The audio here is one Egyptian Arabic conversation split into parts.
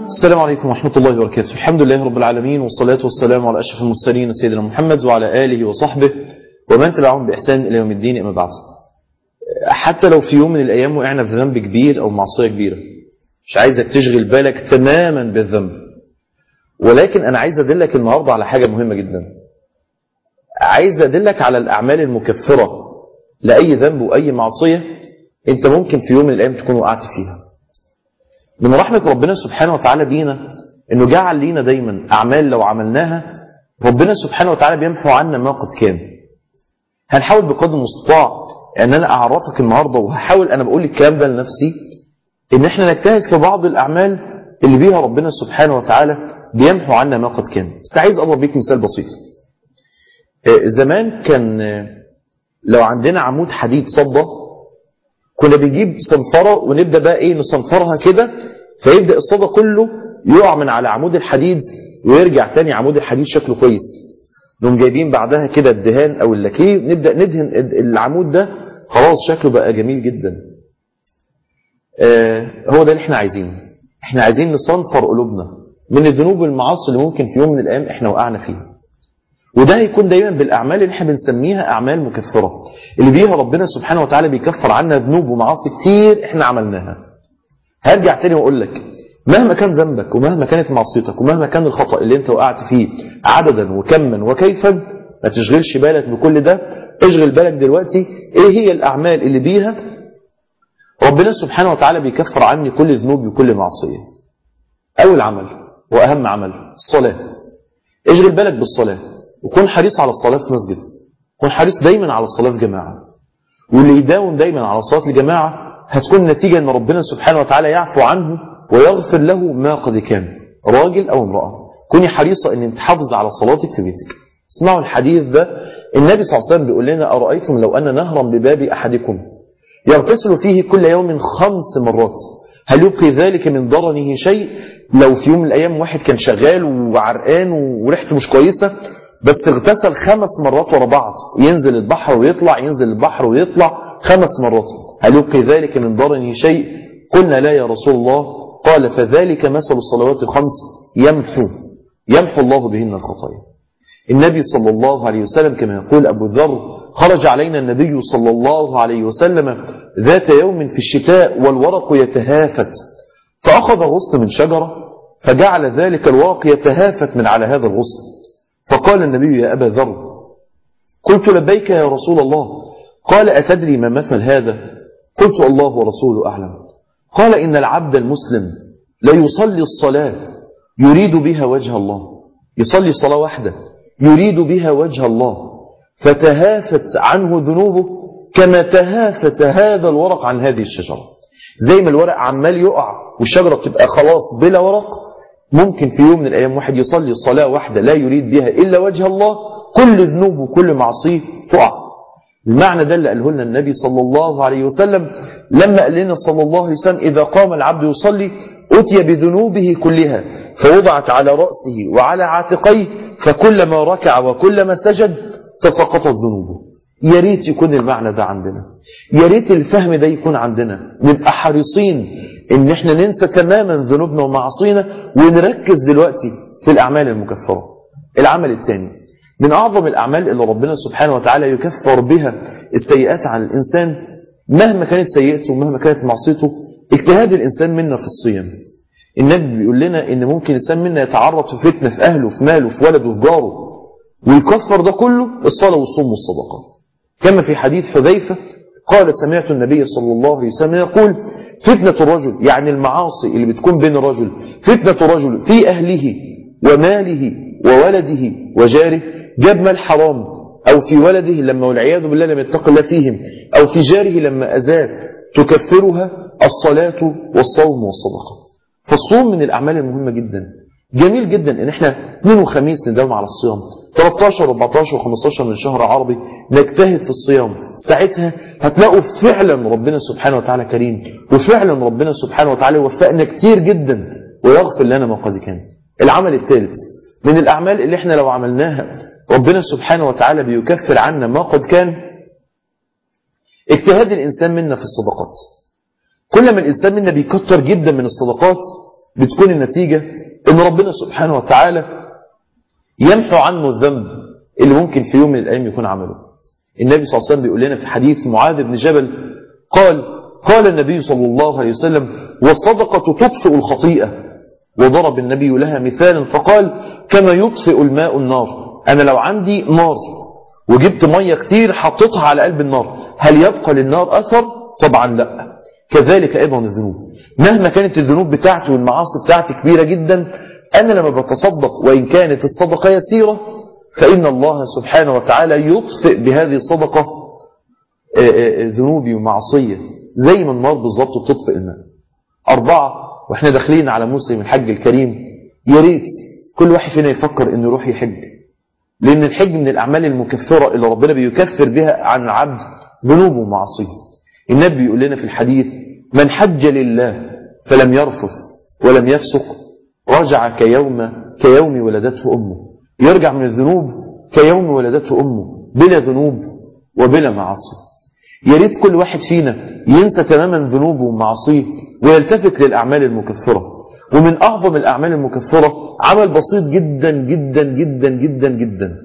السلام عليكم ورحمة الله وبركاته الحمد لله رب العالمين والصلاة والسلام على أشرف المرسلين سيدنا محمد وعلى آله وصحبه ومن تبعهم بإحسان إلى يوم الدين أما بعد حتى لو في يوم من الأيام وقعنا في ذنب كبير أو معصية كبيرة مش عايزك تشغل بالك تماما بالذنب ولكن أنا عايز أدلك النهاردة على حاجة مهمة جدا عايز أدلك على الأعمال المكفرة لأي ذنب وأي معصية أنت ممكن في يوم من الأيام تكون وقعت فيها من رحمة ربنا سبحانه وتعالى بينا أنه جعل لينا دايما أعمال لو عملناها ربنا سبحانه وتعالى بيمحو عنا ما قد كان هنحاول بقدر المستطاع أن أنا أعرفك النهاردة وهحاول أنا بقول الكلام ده لنفسي أن احنا نجتهد في بعض الأعمال اللي بيها ربنا سبحانه وتعالى بيمحو عنا ما قد كان بس عايز أضرب بيك مثال بسيط زمان كان لو عندنا عمود حديد صدى كنا بنجيب صنفرة ونبدأ بقى ايه نصنفرها كده فيبدأ الصدى كله يقع من على عمود الحديد ويرجع تاني عمود الحديد شكله كويس نقوم جايبين بعدها كده الدهان او اللاكيه نبدأ ندهن العمود ده خلاص شكله بقى جميل جدا آه هو ده اللي احنا عايزينه احنا عايزين نصنفر قلوبنا من الذنوب والمعاصي اللي ممكن في يوم من الايام احنا وقعنا فيها وده هيكون دايما بالأعمال اللي احنا بنسميها أعمال مكفرة اللي بيها ربنا سبحانه وتعالى بيكفر عنا ذنوب ومعاصي كتير احنا عملناها هرجع تاني واقول لك مهما كان ذنبك ومهما كانت معصيتك ومهما كان الخطأ اللي انت وقعت فيه عددا وكما وكيفا ما تشغلش بالك بكل ده اشغل بالك دلوقتي ايه هي الأعمال اللي بيها ربنا سبحانه وتعالى بيكفر عني كل ذنوب وكل معصية أول عمل وأهم عمل الصلاة اشغل بالك بالصلاة وكن حريص على الصلاة في مسجد كن حريص دايما على الصلاة في جماعة واللي يداوم دايما على صلاة الجماعة هتكون نتيجة ان ربنا سبحانه وتعالى يعفو عنه ويغفر له ما قد كان راجل او امرأة كوني حريصة ان تحافظ على صلاتك في بيتك اسمعوا الحديث ده النبي صلى الله عليه وسلم بيقول لنا أرأيتم لو أن نهرا بباب أحدكم يغتسل فيه كل يوم خمس مرات هل يبقي ذلك من ضرنه شيء لو في يوم من الأيام واحد كان شغال وعرقان وريحته مش كويسة بس اغتسل خمس مرات ورا بعض ينزل البحر ويطلع ينزل البحر ويطلع خمس مرات هل يبقي ذلك من ضرنه شيء قلنا لا يا رسول الله قال فذلك مثل الصلوات الخمس يمحو يمحو الله بهن الخطايا النبي صلى الله عليه وسلم كما يقول أبو ذر خرج علينا النبي صلى الله عليه وسلم ذات يوم في الشتاء والورق يتهافت فأخذ غصن من شجرة فجعل ذلك الورق يتهافت من على هذا الغصن فقال النبي يا أبا ذر قلت لبيك يا رسول الله قال أتدري ما مثل هذا قلت الله ورسوله أعلم قال إن العبد المسلم لا يصلي الصلاة يريد بها وجه الله يصلي صلاة واحدة يريد بها وجه الله فتهافت عنه ذنوبه كما تهافت هذا الورق عن هذه الشجرة زي ما الورق عمال يقع والشجرة بتبقى خلاص بلا ورق ممكن في يوم من الأيام واحد يصلي صلاة واحدة لا يريد بها إلا وجه الله كل ذنوب وكل معصيه تقع المعنى ده اللي قاله لنا النبي صلى الله عليه وسلم لما قال لنا صلى الله عليه وسلم إذا قام العبد يصلي أتي بذنوبه كلها فوضعت على رأسه وعلى عاتقيه فكلما ركع وكلما سجد تسقطت ذنوبه يا ريت يكون المعنى ده عندنا يا ريت الفهم ده يكون عندنا نبقى حريصين ان احنا ننسى تماما ذنوبنا ومعاصينا ونركز دلوقتي في الاعمال المكفره العمل الثاني من اعظم الاعمال اللي ربنا سبحانه وتعالى يكفر بها السيئات عن الانسان مهما كانت سيئته ومهما كانت معصيته اجتهاد الانسان منا في الصيام النبي بيقول لنا ان ممكن الانسان منا يتعرض في فتنه في اهله في ماله في ولده في جاره ويكفر ده كله الصلاه والصوم والصدقه كما في حديث حذيفة قال سمعت النبي صلى الله عليه وسلم يقول فتنة الرجل يعني المعاصي اللي بتكون بين الرجل فتنة الرجل في أهله وماله وولده وجاره جاب مال حرام أو في ولده لما والعياذ بالله لم يتق الله فيهم أو في جاره لما أذاه تكفرها الصلاة والصوم والصدقة فالصوم من الأعمال المهمة جدا جميل جدا ان احنا اثنين وخميس نداوم على الصيام 13 و14 و15 من شهر عربي نجتهد في الصيام ساعتها هتلاقوا فعلا ربنا سبحانه وتعالى كريم وفعلا ربنا سبحانه وتعالى وفقنا كتير جدا ويغفر لنا ما قد كان العمل الثالث من الأعمال اللي احنا لو عملناها ربنا سبحانه وتعالى بيكفر عنا ما قد كان اجتهاد الإنسان منا في الصدقات كل ما الإنسان منا بيكتر جدا من الصدقات بتكون النتيجة ان ربنا سبحانه وتعالى يمحو عنه الذنب اللي ممكن في يوم من الأيام يكون عمله النبي صلى الله عليه وسلم بيقول لنا في حديث معاذ بن جبل قال قال النبي صلى الله عليه وسلم والصدقة تطفئ الخطيئة وضرب النبي لها مثالا فقال كما يطفئ الماء النار أنا لو عندي نار وجبت مية كتير حطيتها على قلب النار هل يبقى للنار أثر؟ طبعا لا كذلك أيضا الذنوب مهما كانت الذنوب بتاعتي والمعاصي بتاعتي كبيرة جدا أنا لما بتصدق وإن كانت الصدقة يسيرة فإن الله سبحانه وتعالى يطفئ بهذه الصدقة ذنوبي ومعصية زي ما النار بالظبط بتطفئ الماء أربعة وإحنا داخلين على موسم الحج الكريم يا ريت كل واحد فينا يفكر إنه يروح يحج لأن الحج من الأعمال المكفرة اللي ربنا بيكفر بها عن العبد ذنوبه ومعصيه النبي يقول لنا في الحديث من حج لله فلم يرفث ولم يفسق رجع كيوم كيوم ولدته أمه يرجع من الذنوب كيوم ولدته أمه بلا ذنوب وبلا معاصي يا ريت كل واحد فينا ينسى تماما ذنوبه ومعاصيه ويلتفت للأعمال المكفرة ومن أعظم الأعمال المكفرة عمل بسيط جدا جدا جدا جدا جدا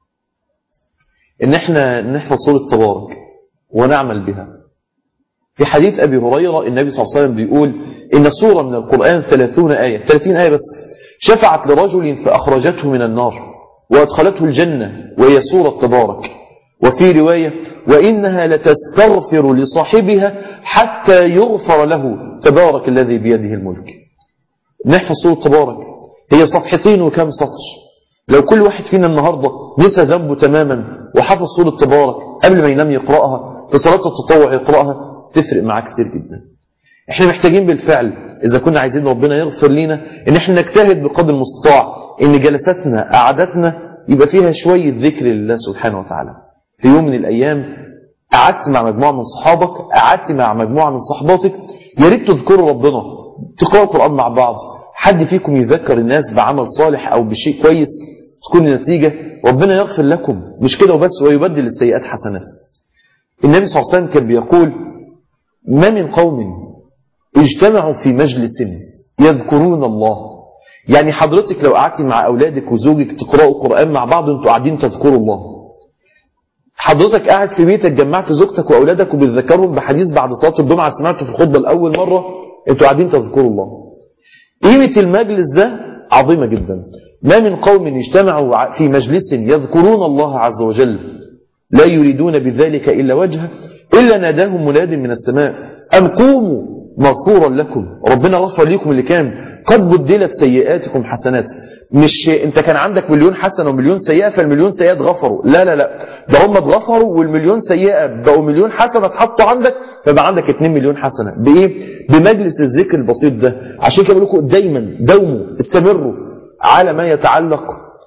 إن احنا نحفظ سورة تبارك ونعمل بها في حديث أبي هريرة النبي صلى الله عليه وسلم بيقول إن سورة من القرآن ثلاثون آية ثلاثين آية بس شفعت لرجل فأخرجته من النار وأدخلته الجنة وهي سورة تبارك وفي رواية وإنها لتستغفر لصاحبها حتى يغفر له تبارك الذي بيده الملك نحفظ سورة تبارك هي صفحتين وكم سطر لو كل واحد فينا النهاردة نسى ذنبه تماما وحفظ سورة تبارك قبل ما ينام يقرأها في صلاة التطوع يقرأها تفرق معاه كتير جدا احنا محتاجين بالفعل إذا كنا عايزين ربنا يغفر لنا إن احنا نجتهد بقدر المستطاع إن جلساتنا قعداتنا يبقى فيها شوية ذكر لله سبحانه وتعالى في يوم من الأيام قعدت مع مجموعة من صحابك قعدت مع مجموعة من صحباتك يا ريت تذكروا ربنا تقرأوا القرآن مع بعض حد فيكم يذكر الناس بعمل صالح أو بشيء كويس تكون النتيجة ربنا يغفر لكم مش كده وبس ويبدل السيئات حسنات النبي صلى الله عليه وسلم كان بيقول ما من قوم اجتمعوا في مجلس يذكرون الله يعني حضرتك لو قعدتي مع أولادك وزوجك تقرأوا القرآن مع بعض وانتوا قاعدين تذكروا الله حضرتك قاعد في بيتك جمعت زوجتك وأولادك وبتذكرهم بحديث بعد صلاة الجمعة سمعته في الخطبة الأول مرة انتوا قاعدين تذكروا الله قيمة المجلس ده عظيمة جدا ما من قوم اجتمعوا في مجلس يذكرون الله عز وجل لا يريدون بذلك إلا وجهه إلا ناداهم مناد من السماء أن قوموا مغفورا لكم ربنا غفر لكم اللي كان قد بدلت سيئاتكم حسنات مش انت كان عندك مليون حسنة ومليون سيئة فالمليون سيئات غفروا لا لا لا ده هم اتغفروا والمليون سيئة بقوا مليون حسنة اتحطوا عندك فبقى عندك 2 مليون حسنة بايه بمجلس الذكر البسيط ده عشان كده بقول لكم دايما دوموا استمروا على ما يتعلق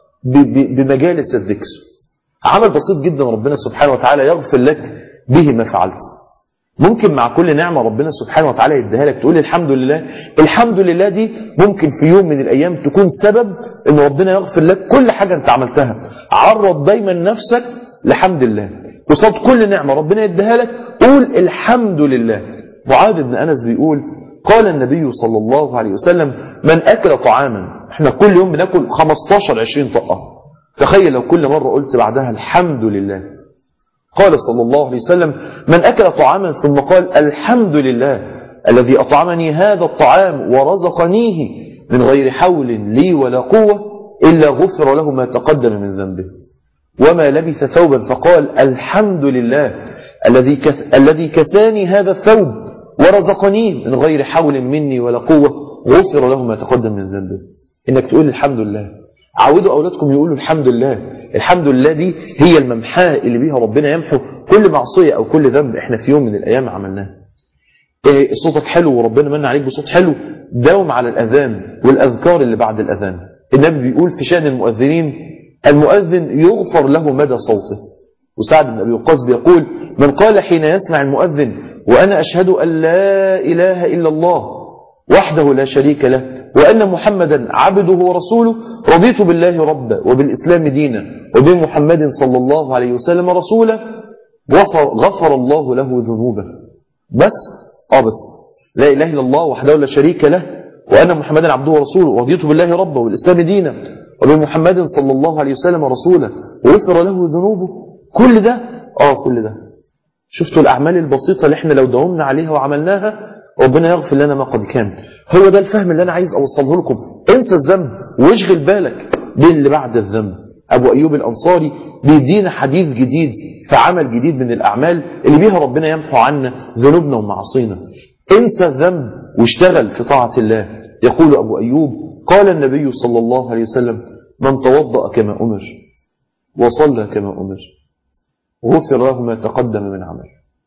بمجالس الذكر عمل بسيط جدا ربنا سبحانه وتعالى يغفر لك به ما فعلت ممكن مع كل نعمة ربنا سبحانه وتعالى يديها لك تقول الحمد لله الحمد لله دي ممكن في يوم من الأيام تكون سبب ان ربنا يغفر لك كل حاجة انت عملتها عرض دايما نفسك لحمد الله قصاد كل نعمة ربنا يديها لك قول الحمد لله معاذ بن أنس بيقول قال النبي صلى الله عليه وسلم من أكل طعاما احنا كل يوم بناكل 15 20 طقة تخيل لو كل مرة قلت بعدها الحمد لله قال صلى الله عليه وسلم من أكل طعاما ثم قال الحمد لله الذي أطعمني هذا الطعام ورزقنيه من غير حول لي ولا قوة إلا غفر له ما تقدم من ذنبه وما لبث ثوبا فقال الحمد لله الذي كس الذي كساني هذا الثوب ورزقنيه من غير حول مني ولا قوة غفر له ما تقدم من ذنبه إنك تقول الحمد لله عودوا أولادكم يقولوا الحمد لله الحمد لله دي هي الممحاة اللي بيها ربنا يمحو كل معصية أو كل ذنب احنا في يوم من الأيام عملناه إيه صوتك حلو وربنا من عليك بصوت حلو داوم على الأذان والأذكار اللي بعد الأذان النبي بيقول في شأن المؤذنين المؤذن يغفر له مدى صوته وسعد بن أبي وقاص بيقول من قال حين يسمع المؤذن وأنا أشهد أن لا إله إلا الله وحده لا شريك له وأن محمدا عبده ورسوله رضيت بالله ربا وبالإسلام دينا وبمحمد صلى الله عليه وسلم رسولا غفر, غفر الله له ذنوبه بس اه بس لا إله إلا الله وحده لا شريك له وأن محمدا عبده ورسوله ورضيت بالله ربا والإسلام دينا وبمحمد صلى الله عليه وسلم رسولا وغفر له ذنوبه كل ده آه كل ده شفتوا الأعمال البسيطة اللي احنا لو داومنا عليها وعملناها ربنا يغفر لنا ما قد كان هو ده الفهم اللي أنا عايز أوصله لكم انسى الذنب واشغل بالك باللي بعد الذنب أبو أيوب الأنصاري بيدينا حديث جديد في عمل جديد من الأعمال اللي بيها ربنا يمحو عنا ذنوبنا ومعاصينا انسى الذنب واشتغل في طاعة الله يقول أبو أيوب قال النبي صلى الله عليه وسلم من توضأ كما أمر وصلى كما أمر غفر له ما تقدم من عمل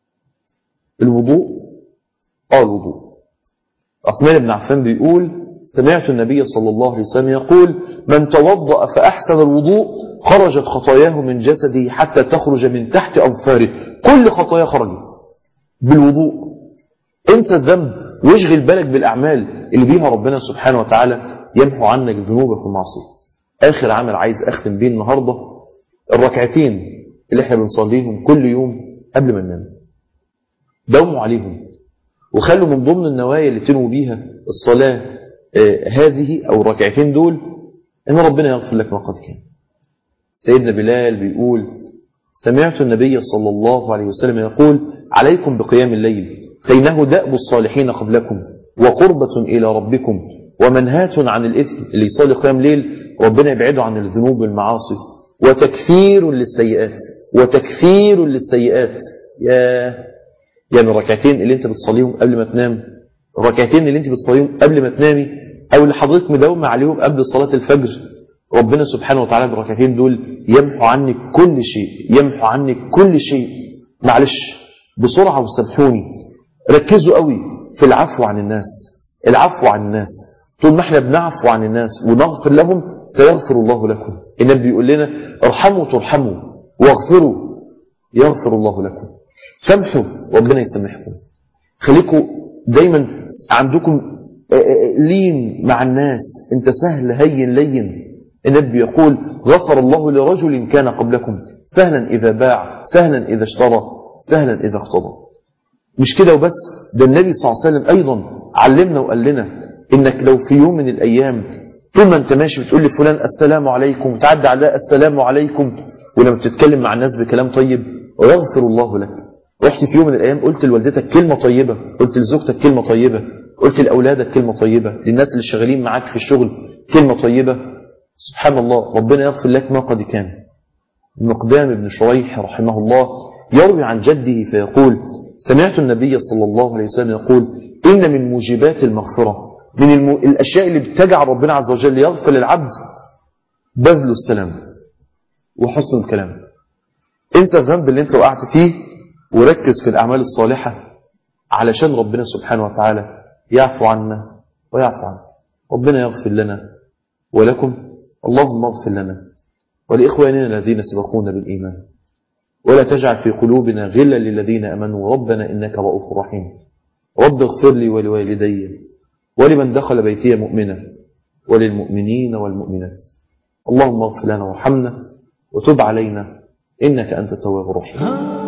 الوضوء آه الوضوء عثمان بن عفان بيقول سمعت النبي صلى الله عليه وسلم يقول من توضأ فأحسن الوضوء خرجت خطاياه من جسده حتى تخرج من تحت أظفاره كل خطايا خرجت بالوضوء انسى الذنب واشغل بالك بالأعمال اللي بيها ربنا سبحانه وتعالى يمحو عنك ذنوبك ومعصيتك آخر عمل عايز أختم بيه النهاردة الركعتين اللي احنا بنصليهم كل يوم قبل ما ننام داوموا عليهم وخلوا من ضمن النوايا اللي تنووا بيها الصلاة آه هذه أو الركعتين دول إن ربنا يغفر لك ما قد كان سيدنا بلال بيقول سمعت النبي صلى الله عليه وسلم يقول عليكم بقيام الليل فإنه دأب الصالحين قبلكم وقربة إلى ربكم ومنهاة عن الإثم اللي يصلي قيام ليل ربنا يبعده عن الذنوب والمعاصي وتكفير للسيئات وتكفير للسيئات يا يعني الركعتين اللي انت بتصليهم قبل ما تنام الركعتين اللي انت بتصليهم قبل ما تنامي او اللي حضرتك مداومة عليهم قبل صلاة الفجر ربنا سبحانه وتعالى بالركعتين دول يمحو عنك كل شيء يمحو عنك كل شيء معلش بسرعة وسامحوني ركزوا قوي في العفو عن الناس العفو عن الناس طول ما احنا بنعفو عن الناس ونغفر لهم سيغفر الله لكم النبي بيقول لنا ارحموا ترحموا واغفروا يغفر الله لكم سامحوا ربنا يسامحكم خليكم دايما عندكم لين مع الناس انت سهل هين لين النبي يقول غفر الله لرجل كان قبلكم سهلا إذا باع سهلا إذا اشترى سهلا إذا اقتضى مش كده وبس ده النبي صلى الله عليه وسلم أيضا علمنا وقال لنا إنك لو في يوم من الأيام طول ما أنت ماشي بتقول لفلان السلام عليكم وتعدى على السلام عليكم ولما بتتكلم مع الناس بكلام طيب ويغفر الله لك رحت في يوم من الأيام قلت لوالدتك كلمة طيبة قلت لزوجتك كلمة طيبة قلت لأولادك كلمة طيبة للناس اللي شغالين معاك في الشغل كلمة طيبة سبحان الله ربنا يغفر لك ما قد كان المقدام بن شريح رحمه الله يروي عن جده فيقول سمعت النبي صلى الله عليه وسلم يقول إن من موجبات المغفرة من الم... الأشياء اللي بتجعل ربنا عز وجل يغفر للعبد بذل السلام وحسن الكلام انسى الذنب اللي انت وقعت فيه وركز في الأعمال الصالحة علشان ربنا سبحانه وتعالى يعفو عنا ويعفو عنك ربنا يغفر لنا ولكم اللهم اغفر لنا ولإخواننا الذين سبقونا بالإيمان ولا تجعل في قلوبنا غلا للذين أمنوا ربنا إنك رؤوف رحيم رب اغفر لي ولوالدي ولمن دخل بيتي مؤمنا وللمؤمنين والمؤمنات اللهم اغفر لنا وارحمنا وتب علينا إنك أنت التواب الرحيم